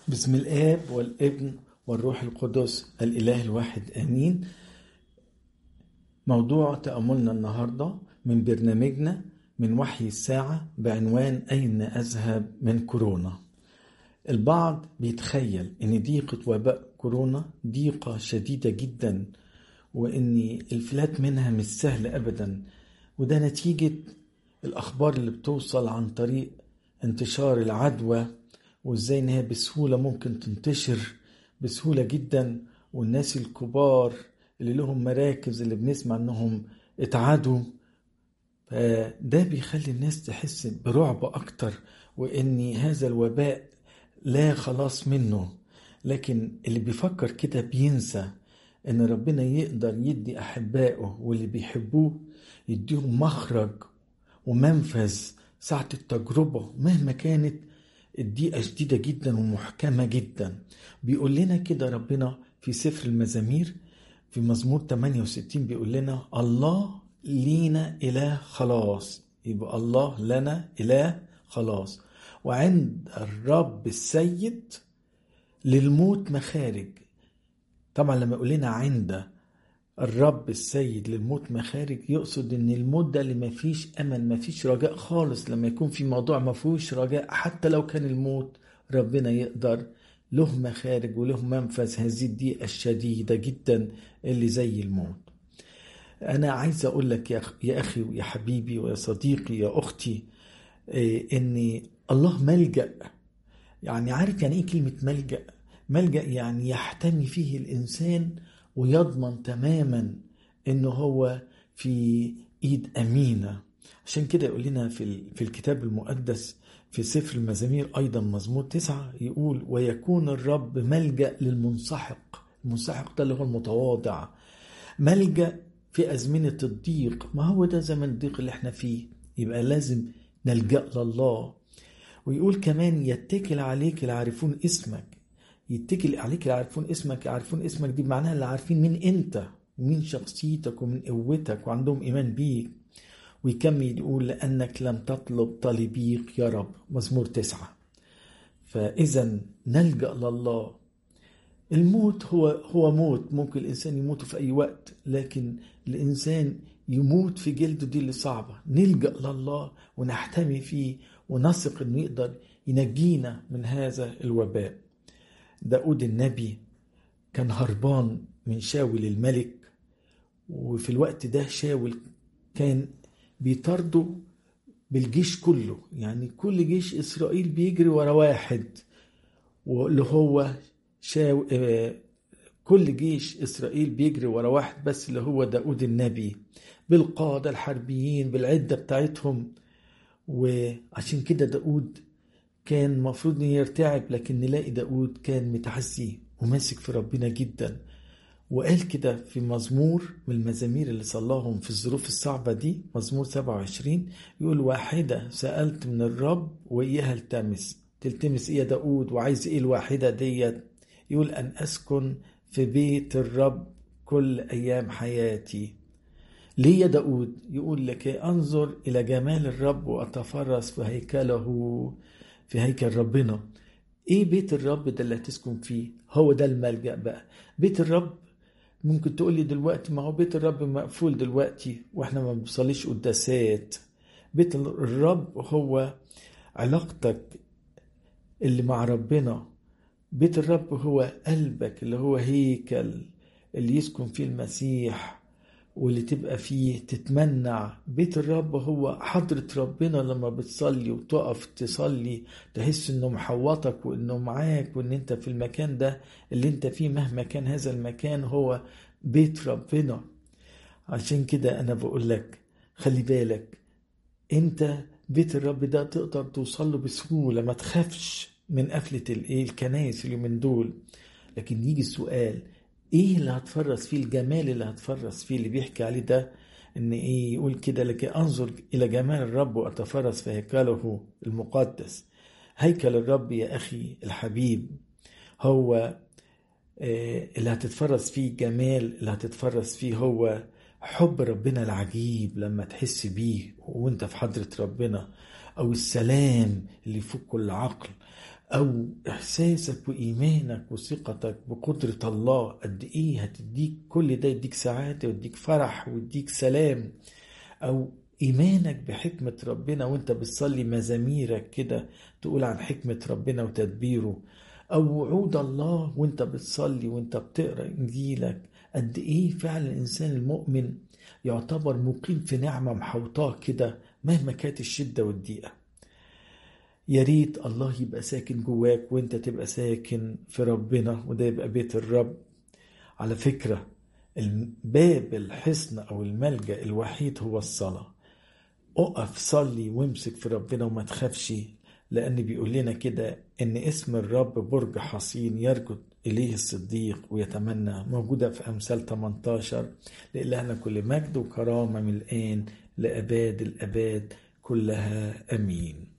بسم الآب والابن والروح القدس الإله الواحد آمين موضوع تأملنا النهاردة من برنامجنا من وحي الساعة بعنوان أين أذهب من كورونا البعض بيتخيل أن ضيقة وباء كورونا ضيقة شديدة جدا وأن الفلات منها مش سهل أبدا وده نتيجة الأخبار اللي بتوصل عن طريق انتشار العدوى وازاي ان هي بسهوله ممكن تنتشر بسهوله جدا والناس الكبار اللي لهم مراكز اللي بنسمع انهم اتعادوا فده بيخلي الناس تحس برعب اكتر وان هذا الوباء لا خلاص منه لكن اللي بيفكر كده بينسى ان ربنا يقدر يدي احبائه واللي بيحبوه يديهم مخرج ومنفذ ساعة التجربة مهما كانت الضيقة شديدة جدا ومحكمة جدا بيقول لنا كده ربنا في سفر المزامير في مزمور 68 بيقول لنا الله لينا إله خلاص يبقى الله لنا إله خلاص وعند الرب السيد للموت مخارج طبعا لما يقول لنا عند الرب السيد للموت مخارج يقصد ان الموت ده اللي مفيش امل مفيش رجاء خالص لما يكون في موضوع مفيهوش رجاء حتى لو كان الموت ربنا يقدر له مخارج وله منفذ هذه الضيقه الشديده جدا اللي زي الموت انا عايز اقول لك يا, يا اخي ويا حبيبي ويا صديقي يا اختي ان الله ملجا يعني عارف يعني ايه كلمه ملجا ملجا يعني يحتمي فيه الانسان ويضمن تماما انه هو في ايد امينه عشان كده يقول لنا في في الكتاب المقدس في سفر المزامير ايضا مزمور تسعة يقول ويكون الرب ملجا للمنسحق المنسحق ده اللي هو المتواضع ملجا في ازمنه الضيق ما هو ده زمن الضيق اللي احنا فيه يبقى لازم نلجا لله ويقول كمان يتكل عليك العارفون اسمك يتكل عليك اللي عارفون اسمك يعرفون اسمك دي معناها اللي عارفين مين انت ومين شخصيتك ومن قوتك وعندهم ايمان بيك ويكمل يقول لانك لم تطلب طالبيك يا رب مزمور تسعة فاذا نلجا لله الموت هو هو موت ممكن الانسان يموت في اي وقت لكن الانسان يموت في جلده دي اللي صعبه نلجا لله ونحتمي فيه ونثق انه يقدر ينجينا من هذا الوباء داود النبي كان هربان من شاول الملك وفي الوقت ده شاول كان بيطارده بالجيش كله يعني كل جيش إسرائيل بيجري ورا واحد واللي هو شاو كل جيش إسرائيل بيجري ورا واحد بس اللي هو داود النبي بالقادة الحربيين بالعدة بتاعتهم وعشان كده داود كان المفروض انه يرتعب لكن نلاقي داود كان متعزي وماسك في ربنا جدا وقال كده في مزمور من المزامير اللي صلاهم في الظروف الصعبة دي مزمور 27 يقول واحدة سألت من الرب وإياها التمس تلتمس إيه يا داود وعايز إيه الواحدة ديت يقول أن أسكن في بيت الرب كل أيام حياتي ليه يا داود يقول لك أنظر إلى جمال الرب وأتفرس في هيكله في هيكل ربنا ايه بيت الرب ده اللي هتسكن فيه هو ده الملجأ بقى بيت الرب ممكن تقول لي دلوقتي ما هو بيت الرب مقفول دلوقتي واحنا ما بنصليش قداسات بيت الرب هو علاقتك اللي مع ربنا بيت الرب هو قلبك اللي هو هيكل اللي يسكن فيه المسيح واللي تبقى فيه تتمنع بيت الرب هو حضرة ربنا لما بتصلي وتقف تصلي تحس انه محوطك وانه معاك وان انت في المكان ده اللي انت فيه مهما كان هذا المكان هو بيت ربنا عشان كده انا بقول لك خلي بالك انت بيت الرب ده تقدر توصل له بسهولة ما تخافش من قفلة الايه الكنايس اليومين دول لكن يجي السؤال ايه اللي هتفرس فيه الجمال اللي هتفرس فيه اللي بيحكي عليه ده ان ايه يقول كده لكي انظر الى جمال الرب واتفرس في هيكله المقدس هيكل الرب يا اخي الحبيب هو اللي هتتفرس فيه جمال اللي هتتفرس فيه هو حب ربنا العجيب لما تحس بيه وانت في حضرة ربنا او السلام اللي يفوق كل عقل أو إحساسك وإيمانك وثقتك بقدرة الله قد إيه هتديك كل ده يديك سعادة ويديك فرح ويديك سلام أو إيمانك بحكمة ربنا وأنت بتصلي مزاميرك كده تقول عن حكمة ربنا وتدبيره أو وعود الله وأنت بتصلي وأنت بتقرأ إنجيلك قد إيه فعلا الإنسان المؤمن يعتبر مقيم في نعمة محوطاه كده مهما كانت الشدة والضيقة يا ريت الله يبقى ساكن جواك وانت تبقى ساكن في ربنا وده يبقى بيت الرب على فكرة الباب الحصن او الملجأ الوحيد هو الصلاة اقف صلي وامسك في ربنا وما تخافش لأن بيقول لنا كده إن اسم الرب برج حصين يرجد إليه الصديق ويتمنى موجودة في أمثال 18 لإلهنا كل مجد وكرامة من الآن لأباد الأباد كلها أمين